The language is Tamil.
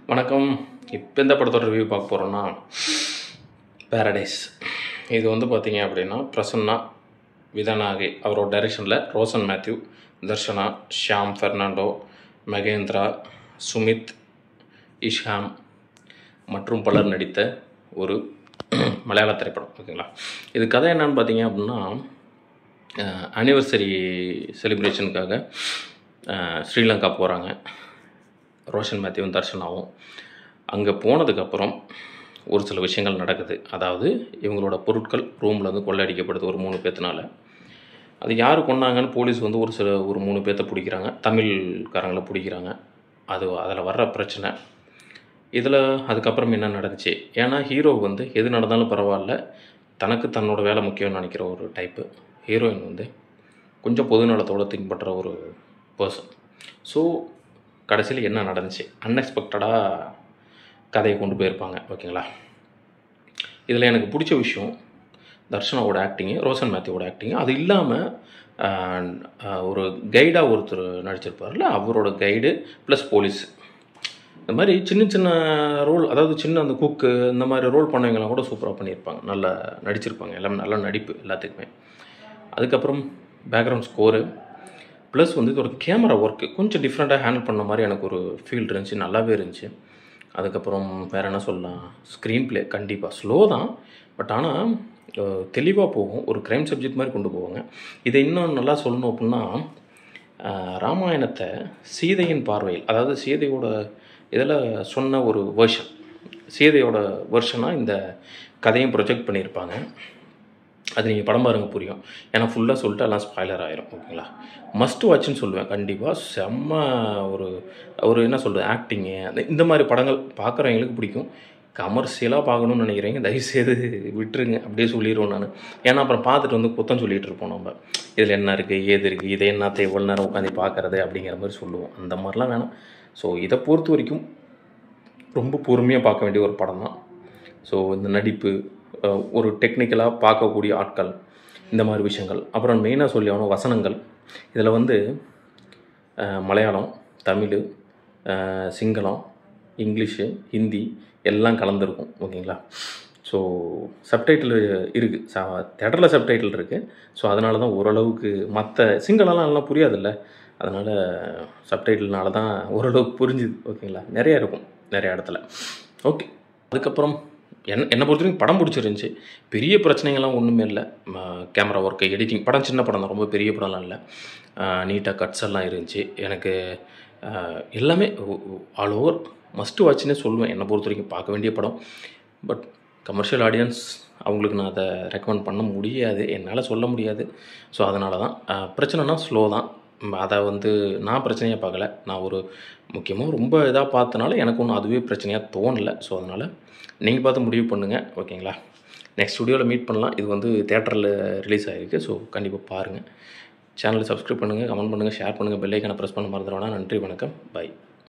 வணக்கம் இப்போ இந்த படத்தோட ரிவ்யூ பார்க்க போகிறோன்னா பேரடைஸ் இது வந்து பார்த்தீங்க அப்படின்னா பிரசன்னா விதனாகே அவரோட டைரெக்ஷனில் ரோசன் மேத்யூ தர்ஷனா ஷியாம் ஃபெர்னாண்டோ மகேந்திரா சுமித் இஷ்ஹாம் மற்றும் பலர் நடித்த ஒரு மலையாள திரைப்படம் ஓகேங்களா இது கதை என்னன்னு பார்த்தீங்க அப்படின்னா அனிவர்சரி செலிப்ரேஷனுக்காக ஸ்ரீலங்கா போகிறாங்க ரோஷன் மேத்யூவும் தர்ஷனாவும் அங்கே போனதுக்கப்புறம் ஒரு சில விஷயங்கள் நடக்குது அதாவது இவங்களோட பொருட்கள் ரூமில் வந்து கொள்ளையடிக்கப்படுது ஒரு மூணு பேர்த்தினால அது யார் கொண்டாங்கன்னு போலீஸ் வந்து ஒரு சில ஒரு மூணு பேர்த்த பிடிக்கிறாங்க தமிழ்காரங்களை பிடிக்கிறாங்க அது அதில் வர்ற பிரச்சனை இதில் அதுக்கப்புறம் என்ன நடந்துச்சு ஏன்னா ஹீரோ வந்து எது நடந்தாலும் பரவாயில்ல தனக்கு தன்னோட வேலை முக்கியம்னு நினைக்கிற ஒரு டைப்பு ஹீரோயின் வந்து கொஞ்சம் பொதுநலத்தோட திங்க் பண்ணுற ஒரு பர்சன் ஸோ கடைசியில் என்ன நடந்துச்சு அன்எக்ஸ்பெக்டடாக கதையை கொண்டு போயிருப்பாங்க ஓகேங்களா இதில் எனக்கு பிடிச்ச விஷயம் தர்ஷனாவோட ஆக்டிங்கு ரோஷன் மேத்யூவோட ஆக்டிங்கு அது இல்லாமல் ஒரு கைடாக ஒருத்தர் நடிச்சிருப்பார்ல அவரோட கைடு ப்ளஸ் போலீஸ் இந்த மாதிரி சின்ன சின்ன ரோல் அதாவது சின்ன அந்த குக்கு இந்த மாதிரி ரோல் பண்ணவங்களாம் கூட சூப்பராக பண்ணியிருப்பாங்க நல்லா நடிச்சிருப்பாங்க எல்லாமே நல்ல நடிப்பு எல்லாத்துக்குமே அதுக்கப்புறம் பேக்ரவுண்ட் ஸ்கோரு ப்ளஸ் வந்து இதோட கேமரா ஒர்க்கு கொஞ்சம் டிஃப்ரெண்ட்டாக ஹேண்டில் பண்ண மாதிரி எனக்கு ஒரு ஃபீல் இருந்துச்சு நல்லாவே இருந்துச்சு அதுக்கப்புறம் வேறு என்ன சொல்லலாம் ஸ்க்ரீன் ப்ளே கண்டிப்பாக ஸ்லோ தான் பட் ஆனால் தெளிவாக போகும் ஒரு க்ரைம் சப்ஜெக்ட் மாதிரி கொண்டு போவாங்க இதை இன்னும் நல்லா சொல்லணும் அப்படின்னா ராமாயணத்தை சீதையின் பார்வையில் அதாவது சீதையோட இதில் சொன்ன ஒரு வேர்ஷன் சீதையோட வேர்ஷனாக இந்த கதையும் ப்ரொஜெக்ட் பண்ணியிருப்பாங்க அது நீங்கள் படம் பாருங்க புரியும் ஏன்னா ஃபுல்லாக சொல்லிட்டு எல்லாம் ஸ்பாய்லர் ஆயிரும் ஓகேங்களா மஸ்ட் வாட்ச்னு சொல்லுவேன் கண்டிப்பாக செம்ம ஒரு ஒரு என்ன சொல்கிறது ஆக்டிங்கு அந்த இந்த மாதிரி படங்கள் பார்க்குறவங்களுக்கு பிடிக்கும் கமர்ஷியலாக பார்க்கணும்னு நினைக்கிறீங்க தயவுசெய்து விட்டுருங்க அப்படியே சொல்லிடுவோம் நான் ஏன்னா அப்புறம் பார்த்துட்டு வந்து குத்தம் சொல்லிகிட்டு இருப்போம் நம்ம இதில் என்ன இருக்குது ஏது இருக்குது இதை என்னத்தை எவ்வளோ நேரம் உட்காந்து பார்க்குறது அப்படிங்கிற மாதிரி சொல்லுவோம் அந்த மாதிரிலாம் வேணாம் ஸோ இதை பொறுத்த வரைக்கும் ரொம்ப பொறுமையாக பார்க்க வேண்டிய ஒரு படம் தான் ஸோ இந்த நடிப்பு ஒரு டெக்னிக்கலாக பார்க்கக்கூடிய ஆட்கள் இந்த மாதிரி விஷயங்கள் அப்புறம் மெயினாக சொல்லி ஆகணும் வசனங்கள் இதில் வந்து மலையாளம் தமிழ் சிங்களம் இங்கிலீஷு ஹிந்தி எல்லாம் கலந்துருக்கும் ஓகேங்களா ஸோ சப்டைட்டில் இருக்குது ச தேட்டரில் சப்டைட்டில் இருக்குது ஸோ அதனால தான் ஓரளவுக்கு மற்ற சிங்களம்லாம் நல்லா புரியாதுல்ல அதனால் சப்டைட்டில்னால தான் ஓரளவுக்கு புரிஞ்சுது ஓகேங்களா நிறையா இருக்கும் நிறைய இடத்துல ஓகே அதுக்கப்புறம் என்ன என்னை பொறுத்த வரைக்கும் படம் பிடிச்சிருந்துச்சி பெரிய பிரச்சனைகள்லாம் ஒன்றுமே இல்லை கேமரா ஒர்க்கு எடிட்டிங் படம் சின்ன படம் தான் ரொம்ப பெரிய படம்லாம் இல்லை நீட்டாக கட்ஸ் எல்லாம் இருந்துச்சு எனக்கு எல்லாமே ஆல் ஓவர் மஸ்ட்டு வாட்ச்னே சொல்லுவேன் என்னை பொறுத்த வரைக்கும் பார்க்க வேண்டிய படம் பட் கமர்ஷியல் ஆடியன்ஸ் அவங்களுக்கு நான் அதை ரெக்கமெண்ட் பண்ண முடியாது என்னால் சொல்ல முடியாது ஸோ அதனால தான் பிரச்சனைனா ஸ்லோ தான் அதை வந்து நான் பிரச்சனையாக பார்க்கல நான் ஒரு முக்கியமாக ரொம்ப இதாக பார்த்தனால எனக்கு ஒன்றும் அதுவே பிரச்சனையாக தோணலை ஸோ அதனால் நீங்கள் பார்த்து முடிவு பண்ணுங்கள் ஓகேங்களா நெக்ஸ்ட் ஸ்டுடியோவில் மீட் பண்ணலாம் இது வந்து தேட்டரில் ரிலீஸ் ஆகிருக்கு ஸோ கண்டிப்பாக பாருங்கள் சேனலை சப்ஸ்கிரைப் பண்ணுங்கள் கமெண்ட் பண்ணுங்கள் ஷேர் பண்ணுங்கள் பெல்லைக்கான ப்ரெஸ் பண்ண மறந்துடுவேனா நன்றி வணக்கம் பை